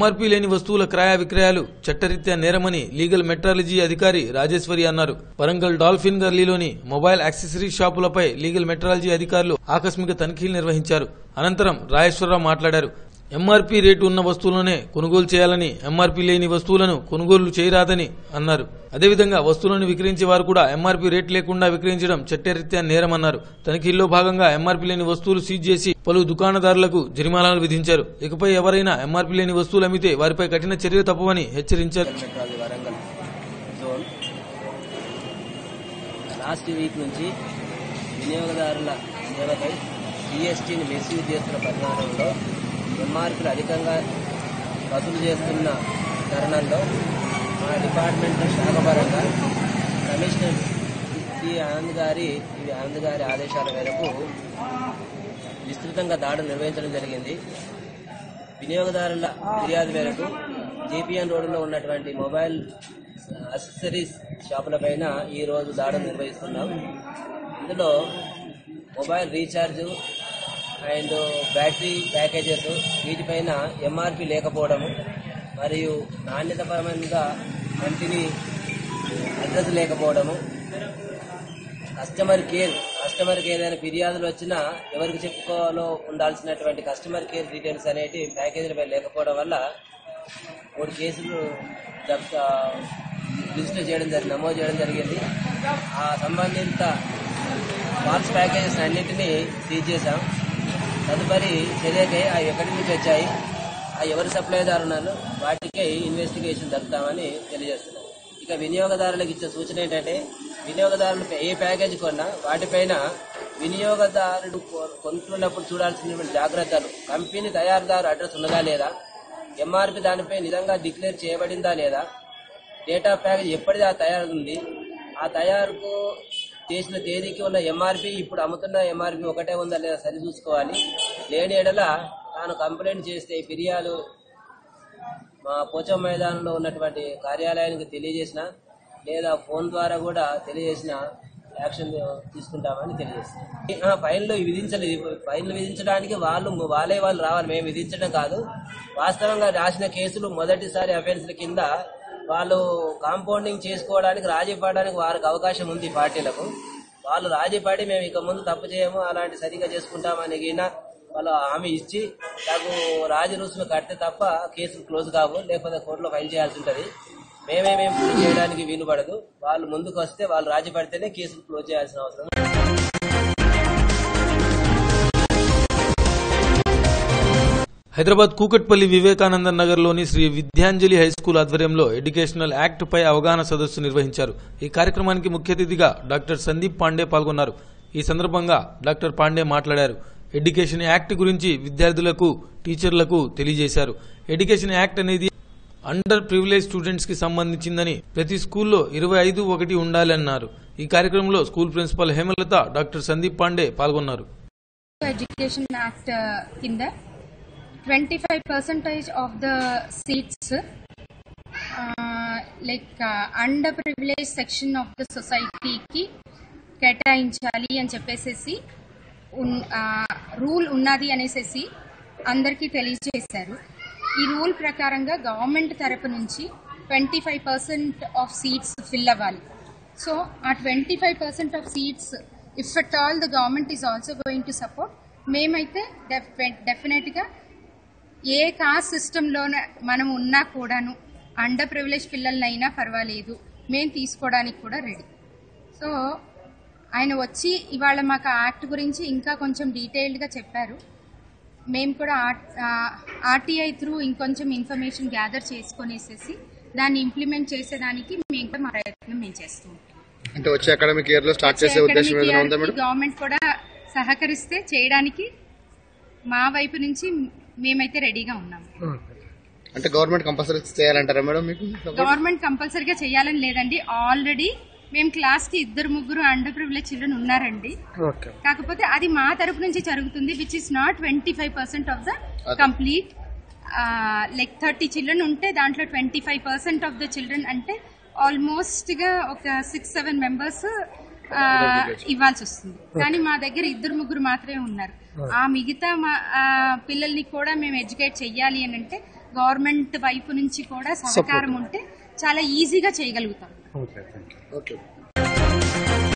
MRP లేని వస్తువుల క్రయ విక్రయాలు చట్టరీత్యా నేరమని లీగల్ మెట్రాలజీ అధికారి రాజేశ్వరి అన్నారు వరంగల్ డాల్ఫిన్ గల్లీలోని మొబైల్ యాక్సెసరీ షాపులపై లీగల్ మెట్రాలజీ అధికారులు ఆకస్మిక తనిఖీలు నిర్వహించారు అనంతరం రాజేశ్వరరావు మాట్లాడారు ఎంఆర్పీ రేటు ఉన్న వస్తువులనే కొనుగోలు చేయాలని ఎంఆర్పీ లేని వస్తువులను కొనుగోలు చేయరాదని అన్నారు అదేవిధంగా వస్తువులను విక్రయించే వారు కూడా ఎంఆర్పీ రేట్ లేకుండా విక్రయించడం చట్టరీత్యా నేరమన్నారు తనిఖీల్లో భాగంగా ఎంఆర్పీ లేని వస్తువులు సీజ్ చేసి పలు దుకాణదారులకు జరిమానాలు విధించారు ఇకపై ఎవరైనా ఎంఆర్పీ లేని వస్తువులు అమ్మితే వారిపై కఠిన చర్య తప్పవని హెచ్చరించారు metrology Warangal zone last week నుంచి వినియోగదారుల సేవపై జిఎస్టీని మిస్యూజ్ చేస్తున్న పరిమాణంలో ఎంఆర్పీలు అధికంగా వసూలు చేస్తున్న తరుణంలో మా డిపార్ట్మెంట్ శాఖపరంగా కమిషనర్ శ్రీ ఆనంద్ గారి ఈ ఆనంద్ గారి ఆదేశాల మేరకు విస్తృతంగా దాడులు నిర్వహించడం జరిగింది వినియోగదారుల ఫిర్యాదు మేరకు జేపీఎన్ రోడ్డులో ఉన్నటువంటి మొబైల్ అసెసరీస్ షాపులపైన ఈ రోజు దాడులు నిర్వహిస్తున్నాం ఇందులో mobile recharge and battery packages వీటిపైన ఎంఆర్పి లేకపోవడము మరియు నాణ్యతపరమైన కంపెనీ అడ్రస్ లేకపోవడము కస్టమర్ కేర్ కస్టమర్ కేర్ ఏదైనా ఫిర్యాదులు వచ్చినా ఎవరికి చెప్పుకోవాలో ఉండాల్సినటువంటి కస్టమర్ కేర్ డీటెయిల్స్ అనేటి ప్యాకేజీలపై లేకపోవడం వల్ల మూడు కేసులు జప్- ఆ, రిజిస్టర్ చేయడం జరిగింది నమోదు చేయడం జరిగింది ఆ సంబంధిత ఫాల్స్ ప్యాకేజెస్ అన్నింటినీ సీజ్ చేశాం తదుపరి చర్యకై ఆ ఎక్కడి నుంచి వచ్చాయి ఆ ఎవరు సప్లైదారు ఉన్నారు వాటికై ఇన్వెస్టిగేషన్ జరుపుతామని తెలియజేస్తున్నాం ఇక వినియోగదారులకు ఇచ్చే సూచన ఏంటంటే వినియోగదారులు ఏ ప్యాకేజ్ కొన్నా వాటిపైన వినియోగదారుడు కొ- కొంటున్నప్పుడు చూడాల్సినటువంటి జాగ్రత్తలు కంపెనీ తయారుదారు అడ్రస్ ఉన్నదా లేదా ఎంఆర్పి దానిపై నిజంగా డిక్లేర్ చేయబడిందా లేదా డేటా ప్యాకేజ్ ఎప్పటిదా తయారుంది ఆ తయారుకు చేసిన తేదీకి ఉన్న ఎంఆర్పి ఇప్పుడు అమ్ముతున్న ఎంఆర్పి ఒకటే ఉందా లేదా సరి చూసుకోవాలి లేని ఎడల తాను కంప్లైంట్ చేస్తే ఫిర్యాదు మా పోచం మైదానంలో ఉన్నటువంటి కార్యాలయానికి తెలియజేసిన లేదా ఫోన్ ద్వారా కూడా తెలియజేసిన యాక్షన్ తీసుకుంటామని తెలియజేస్తాం ఫైన్లు విధించలేదు ఫైన్లు విధించడానికి వాళ్ళు వాళ్ళే వాళ్ళు రావాలి మేము విధించడం కాదు వాస్తవంగా రాసిన కేసులు మొదటిసారి అఫెన్స్ల కింద వాళ్ళు కాంపౌండింగ్ చేసుకోవడానికి రాజీ పడడానికి వారికి అవకాశం ఉంది పార్టీలకు వాళ్ళు రాజీ పడి మేము ఇక ముందు తప్పు చేయము అలాంటి సరిగా చేసుకుంటామని గిన వాళ్ళు హామీ ఇచ్చి నాకు రాజీ రుసుము కడితే తప్ప కేసులు క్లోజ్ కావు లేకపోతే కోర్టులో ఫైల్ చేయాల్సి ఉంటుంది మేమేమేం ప్రూవ్ చేయడానికి వీలు పడదు వాళ్ళు ముందుకు వస్తే వాళ్ళు రాజీ పడితేనే కేసులు క్లోజ్ చేయాల్సిన అవసరం హైదరాబాద్ కూకట్పల్లి వివేకానంద నగర్లోని శ్రీ విద్యాంజలి హైస్కూల్ ఆధ్వర్యంలో ఎడ్యుకేషనల్ యాక్ట్ పై అవగాహన సదస్సు నిర్వహించారు ఈ కార్యక్రమానికి ముఖ్య అతిథిగా డాక్టర్ సందీప్ పాండే పాల్గొన్నారు ఈ సందర్భంగా డాక్టర్ పాండే మాట్లాడారు ఎడ్యుకేషన్ యాక్ట్ గురించి విద్యార్థులకు టీచర్లకు తెలియజేశారు ఎడ్యుకేషన్ యాక్ట్ అనేది అండర్ ప్రివిలేజ్ స్టూడెంట్స్ కి సంబంధించిందని ప్రతి స్కూల్లో ఇరవై ఐదు ఒకటి ఉండాలన్నారు ఈ కార్యక్రమంలో school principal Hemalatha doctor Sandeep Pandey పాల్గొన్నారు ఎడ్యుకేషన్ యాక్ట్ కింద twenty five percentage of the seats like under privilege section of the సొసైటీకి కేటాయించాలి అని చెప్పేసేసి రూల్ ఉన్నది అనేసి అందరికీ తెలియజేశారు ఈ రూల్ ప్రకారంగా గవర్నమెంట్ తరపు నుంచి twenty five percent of seats fill అవ్వాలి సో ఆ twenty five percent of seats if at all the government is also going to support మేమైతే డెఫినెట్గా ఏ కాస్ట్ సిస్టంలోనే మనం ఉన్నా కూడాను అండర్ ప్రివిలేజ్ పిల్లలనైనా పర్వాలేదు మేము తీసుకోవడానికి కూడా రెడీ సో ఆయన వచ్చి ఇవాళ మాకు ఆ యాక్ట్ గురించి ఇంకా కొంచెం డీటెయిల్డ్గా చెప్పారు మేము కూడా ఆర్టీఐ త్రూ ఇంకొంచెం ఇన్ఫర్మేషన్ గ్యాదర్ చేసుకొనేసేసి దాన్ని ఇంప్లిమెంట్ చేసేదానికి మేము కూడా మా ప్రయత్నం మేము చేస్తూ ఉంటాం అంటే వచ్చే అకాడమిక్ ఇయర్ లో స్టార్ట్ చేసే ఉద్దేశం ఏదైనా ఉందా మేడం గవర్నమెంట్ కూడా సహకరిస్తే చేయడానికి మా వైపు నుంచి మేమైతే రెడీగా ఉన్నాం అంటే గవర్నమెంట్ కంపల్సరీ చేయాలంటారా మేడం మీకు గవర్నమెంట్ కంపల్సరీగా చేయాలని లేదండి ఆల్రెడీ మేము క్లాస్ కి ఇద్దరు ముగ్గురు అండర్ ప్రివిలేజ్ చిల్డ్రన్ ఉన్నారండి ఓకే కాకపోతే అది మా తరపు నుంచి జరుగుతుంది which is not twenty five percent of the complete like thirty children ఉంటే దాంట్లో twenty five percent of the children అంటే ఆల్మోస్ట్ గా ఒక సిక్స్ సెవెన్ మెంబర్స్ ఆ, ఇవ్వాల్సి వస్తుంది కానీ మా దగ్గర ఇద్దరు ముగ్గురు మాత్రమే ఉన్నారు ఆ మిగతా మా ఆ, పిల్లల్ని కూడా మేము ఎడ్యుకేట్ చెయ్యాలి అని అంటే గవర్నమెంట్ వైపు నుంచి కూడా సహకారం ఉంటే చాలా ఈజీగా చేయగలుగుతాం ఓకే థ్యాంక్ యూ ఓకే